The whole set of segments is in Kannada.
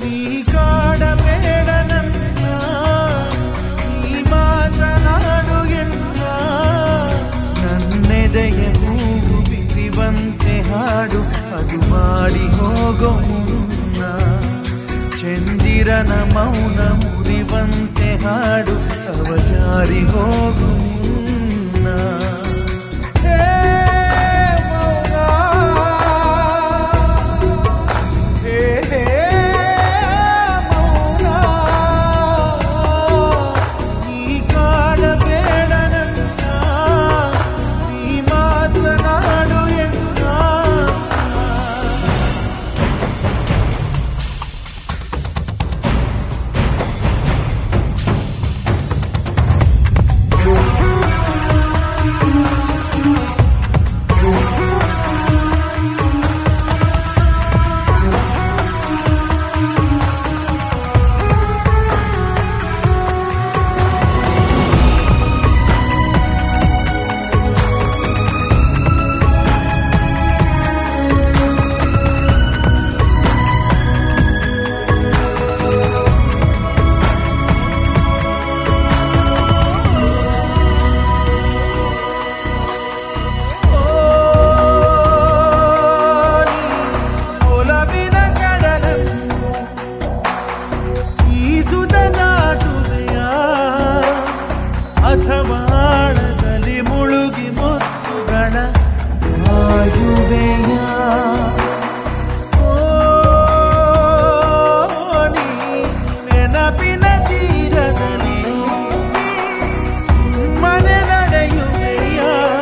ನೀ ಕಾಡಬೇಡ ನನ್ನ ನೀ ಮಾತನಾಡು ಎನ್ನ ನನ್ನೆದೆಯ ಹೂವು ಬಿರಿವಂತೆ ಹಾಡು ಅದು ಮಾಡಿ ಹೋಗೋ ಮುನ್ನ ಚಂದಿರನ ಮೌನ ಮುರಿವಂತೆ ಹಾಡು ಅವ ಜಾರಿ ಹೋಗು ಮುನ್ನ ಹೇ ಮೌನ ಹೇ ಹೇ ಮೌನ ನೀ ಕಾಡಬೇಡ ನನ್ನ ನೀ ಮಾತನಾಡು ಎನ್ನ ಒಲವಿನ ಕಡಲನ್ನು ಈಜುದ ದಾಟುವೆಯ ಅಥವಾ ಆಳದಲ್ಲಿ ಮುಳುಗಿ ಮುತ್ತುಗಳ ಆಯುವೆಯ ನೀ ನೆನಪಿನ ತೀರದಲ್ಲಿ ಸುಮ್ಮನೆ ನಡೆಯುವೆಯ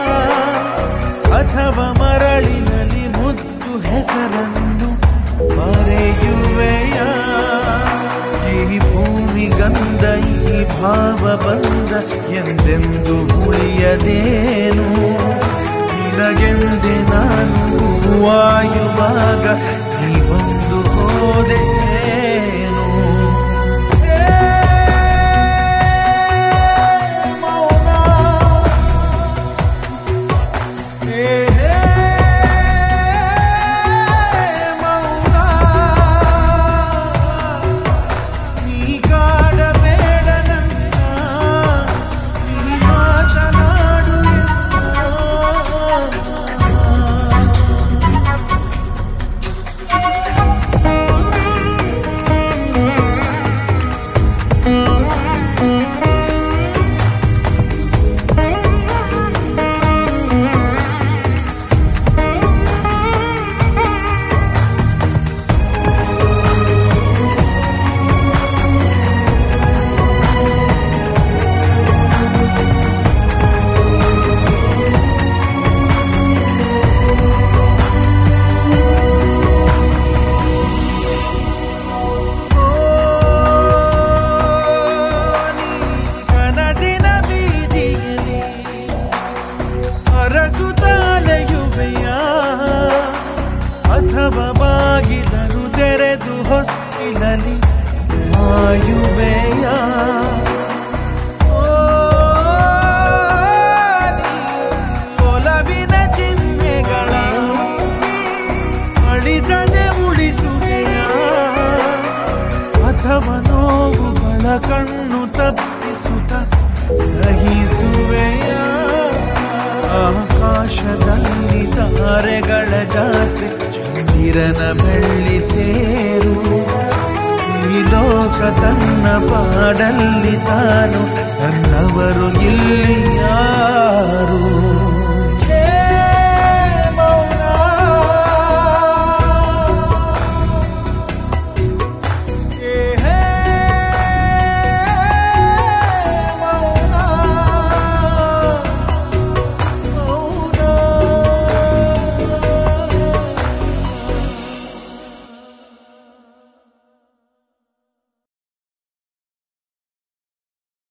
ಅಥವಾ ಮರಳಿನಲ್ಲಿ ಮುದ್ದು ಹೆಸರನ್ನು ಮರೆಯುವೆಯ ಈ ಭೂಮಿ ಗಂಧ ಈ ಭಾವ ಬಂದ ಎಂದೆಂದು ಉಳಿಯದೇನು ನಿನಗೆಂದೆ ನಾನು ವಾಯುವಾಗ ನೀ ಬಂದು ಹೋದೇನು ಹೇ ಮೌನ ಹೇ ಹೇ ಮೌನ ನೀ ಕಾಡಬೇಡ ನನ್ನ ನೀ ಮಾತನಾಡು ಎನ್ನ. ಕನಸಿನ ಬೀದಿಯಲ್ಲಿ ಅರಸುತ್ತಾಲೆಯುವೆಯ ಅಥವಾ ಬಾಗಿಲನ್ನು ತೆರೆದು ಹೊಸ್ತಿಲಲಿ ಆಯುವೆಯ ಒಲವಿನ ಚಿಹ್ನೆಗಳ ಅಳಿಸದೆ ಉಳಿಸುವೆಯ ಅಥವಾ ನೋವುಗಳ ಕಣ್ಣು ತಪ್ಪಿಸುತ್ತ ಸಹಿಸುವೆಯ ಆಕಾಶದಲ್ಲಿ ತಾರೆಗಳ ಜಾತ್ರೆ ಚಂದಿರನ ಬೆಳ್ಳಿ ತೇರು ಈ ಲೋಕ ತನ್ನ ಪಾಡಲ್ಲಿ ತಾನು ತನ್ನವರು ಇಲ್ಲಿ ಯಾರು